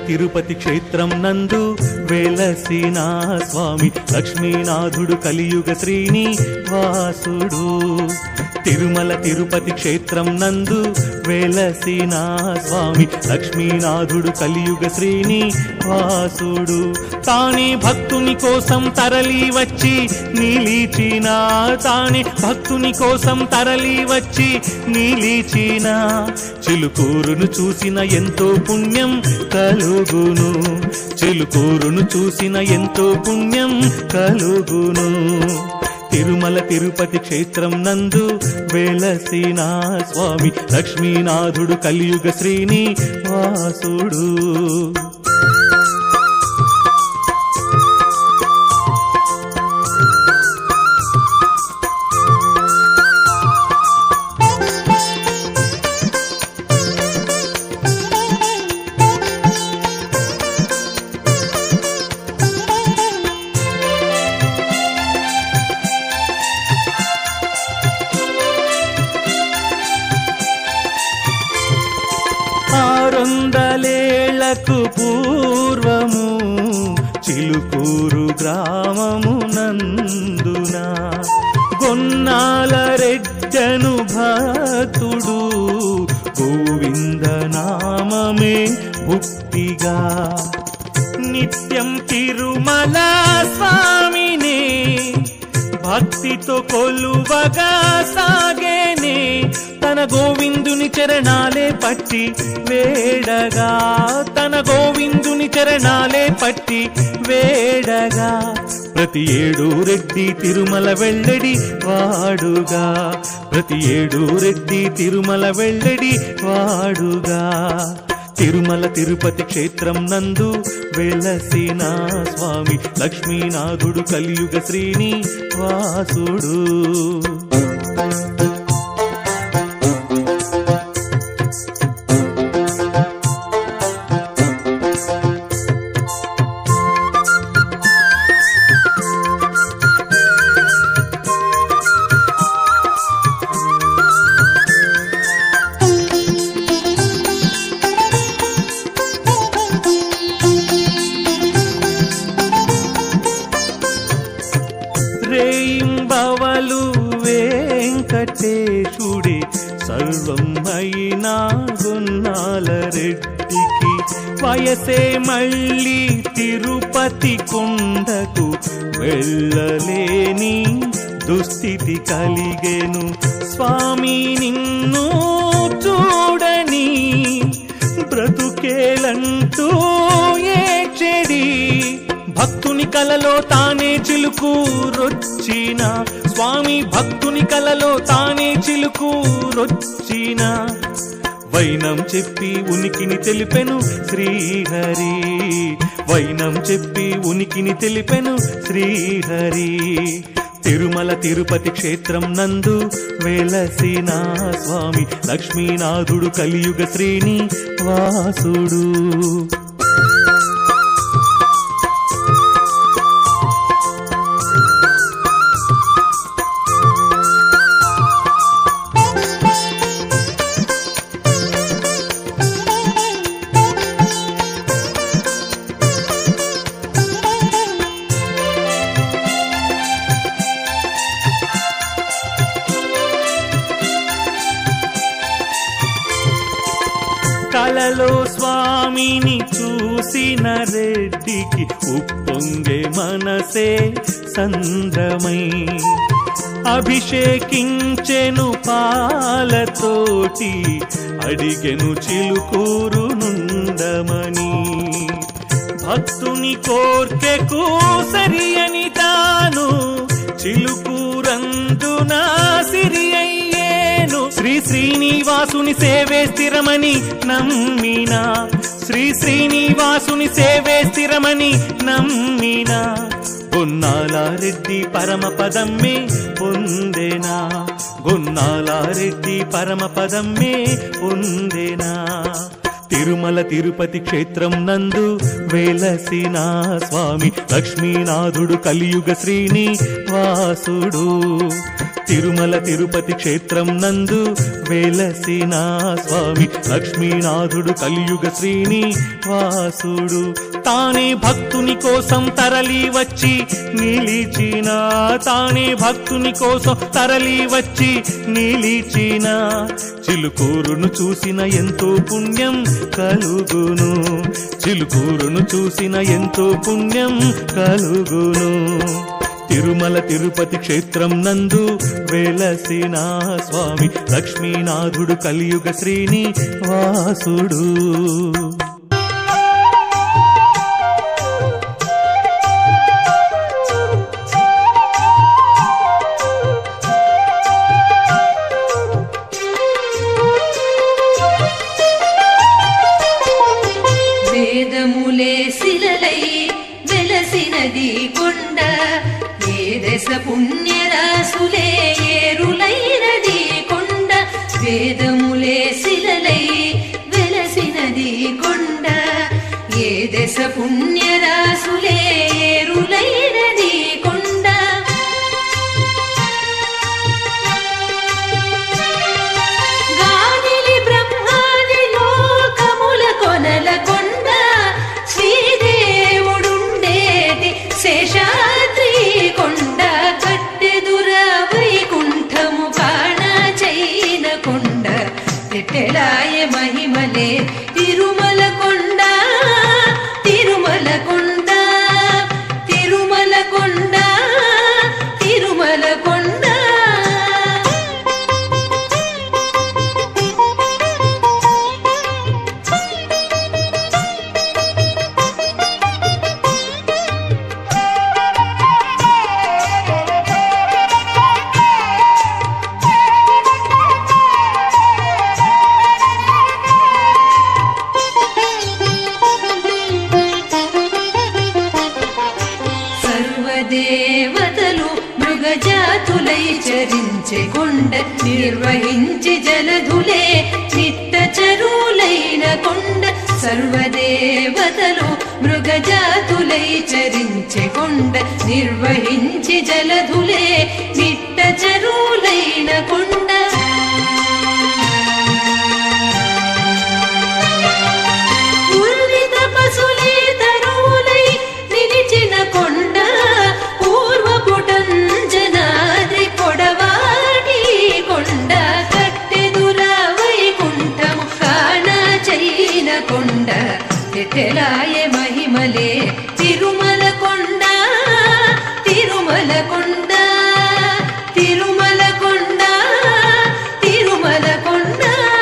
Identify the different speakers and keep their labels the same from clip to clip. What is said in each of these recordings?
Speaker 1: తిరుపతి క్షేత్రం నందు వెలసిన స్వామి లక్ష్మీనాథుడు కలియుగ శ్రీని వాసుడు తిరుమల తిరుపతి క్షేత్రం నందు వెలసిన స్వామి లక్ష్మీనాథుడు కలియుగ శ్రీని వాసుడు తానే భక్తుని కోసం తరలి వచ్చి నిలిచిన తానే భక్తుని కోసం తరలి వచ్చి నిలిచిన చిలుకూరును చూసిన ఎంతో పుణ్యం కలుగును చిలుకూరును చూసిన ఎంతో పుణ్యం కలుగును తిరుమల తిరుపతి క్షేత్రం నందు వెలసిన స్వామి లక్ష్మీనాథుడు కలియుగ శ్రీని వాసుడు ఆరొందలేళ్లకు పూర్వము చిలుకూరు గ్రామము నందున గొన్నాల రెడ్డను భక్తుడు గోవింద నామమే భుక్తిగా నిత్యం తిరుమల స్వామినే భక్తితో కొలువగా సాగేనే తన గోవిందుని చరణాలే పట్టి వేడగా తన గోవిందుని చరణాలే పట్టి వేడగా ప్రతి ఏడు రెడ్డి తిరుమల వెళ్ళడి వాడుగా ప్రతి ఏడు రెడ్డి తిరుమల వెళ్ళడి వాడుగా తిరుమల తిరుపతి క్షేత్రం నందు వెలసిన స్వామి లక్ష్మీనాథుడు కలియుగ శ్రీని వాసుడు రేయింబవలు వెంకటేశుడే సర్వం అయినా గున్నాల రెడ్డికి వయసే మళ్ళీ తిరుపతి కొండకు వెళ్ళలేని దుస్థితి కలిగేను స్వామి నిన్ను చూడని బ్రతుకేలంటూ ఏడ్చెడి భక్తుని కలలో తానే చిలుకు రొచ్చిన స్వామి భక్తుని కలలో తానే చిలుకు రొచ్చిన వైనం చెప్పి ఉనికిని తెలిపెను శ్రీహరి వైనం చెప్పి ఉనికిని తెలిపెను శ్రీహరి తిరుమల తిరుపతి క్షేత్రం నందు వెలసిన స్వామి లక్ష్మీనాథుడు కలియుగ శ్రీని వాసుడు కలలో స్వామిని చూసిన రెడ్డికి ఉప్పొంగే మనసే సంద్రమై అభిషేకించెను పాలతోటి అడిగెను చిలుకూరు నుండమని భక్తుని కోర్కెకు సరి అని తాను చిలుకూరందున సిరి అయ్యేను శ్రీ శ్రీనివాసుని సేవే స్థిరమని నమ్మినా శ్రీ శ్రీనివాసుని సేవే స్థిరమని నమ్మినా గొన్నాల రెడ్డి పరమ పదమ్మే పొందెనా గొన్నాల రెడ్డి పరమ పదమ్మే పొందెనా తిరుమల తిరుపతి క్షేత్రం నందు వెలసిన స్వామి లక్ష్మీనాథుడు కలియుగ శ్రీని వాసుడు తిరుమల తిరుపతి క్షేత్రం నందు వెలసిన స్వామి లక్ష్మీనాథుడు కలియుగ శ్రీని వాసుడు తానే భక్తుని కోసం తరలి వచ్చి నిలిచిన తానే భక్తుని కోసం తరలి వచ్చి నిలిచిన చిలుకూరును చూసిన ఎంతో పుణ్యం కలుగును చిలుకూరును చూసిన ఎంతో పుణ్యం కలుగును తిరుమల తిరుపతి క్షేత్రం నందు వెలసిన స్వామి లక్ష్మీనాథుడు కలియుగ శ్రీని వాసుడు
Speaker 2: వేదములే శిలలై వెలసినది కొండ ఏ దశ పుణ్యరాసులే ఏరులైనది కొండ వేదములే శిలలై వెలసినది కొండ ఏ దశ పుణ్యరాసులే ఏరులైనది కొండ గాలిలి బ్రహ్మాది లోకముల కొనల కొండ శ్రీదేవుడుండేటి శేషాద్రి కొండ కట్టెదుర వైకుంఠము కాణ చైన కొండ తెట్టెలాయ మహిమలే తిరుమల కొండ తిరుమల కొండ తిరుమల కొండ తిరుమల కొండ సర్వదేవతలు మృగజాతులై చరించే కొండ నిర్వహించి జలధులే నిట్ట చరులైన కొండ సర్వదేవతలు మృగజాతులై చరించే కొండ నిర్వహించి జలధులే నిట్ట చరులైన కొండ పూర్విత పశులే తరువులై నిలిచిన కొండ పూర్వపుటంజనాద్రి పొడవాటి కొండ కట్టెదుర వైకుంఠము కాణ చైన కొండ తెలాయ మహిమలే తిరుమల కొండ తిరుమల కొండ తిరుమల కొండ తిరుమల కొండ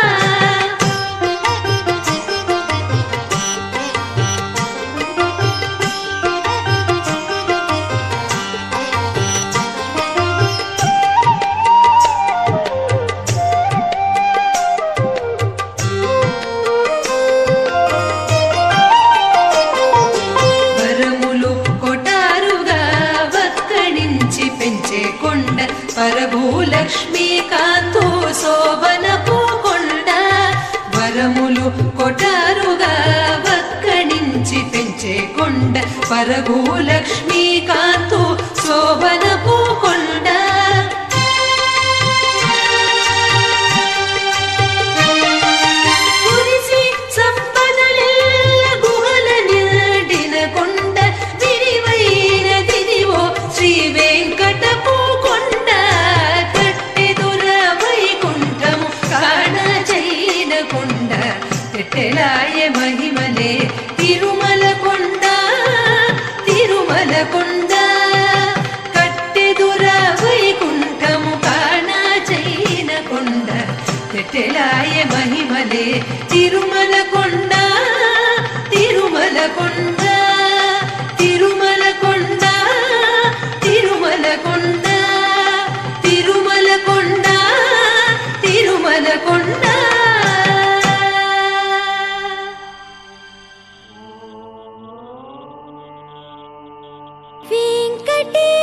Speaker 2: వరములు కొటారుగా వక్కడించి పెంచే కొండ పరభూలక్ష్మీ కాంతో శోభనపు కొండ వరములు కొటారుగా వక్కడించి పెంచే కొండ పరభూలక్ష్మీ కాంతో శోభనపు కొండ కురిసి సంపదలెల్ల గుహల నిండిన కొండ విరివైన దిదివో శ్రీ వెంకటపు కొండ కట్టెదుర వైకుంఠము కాణ చైన కొండ తెట్టెలాయ మహిమలే తిరుమల కొండ తిరుమల కొండ కట్టెదుర వైకుంఠము కాణ చైన కొండ తెట్టెలాయ మహిమలే తిరుమల కొండ తిరుమల కొండ తిరుమల కొండ తిరుమల కొండ తిరుమల కొండ తిరుమల కొండ
Speaker 3: వెంకటేశ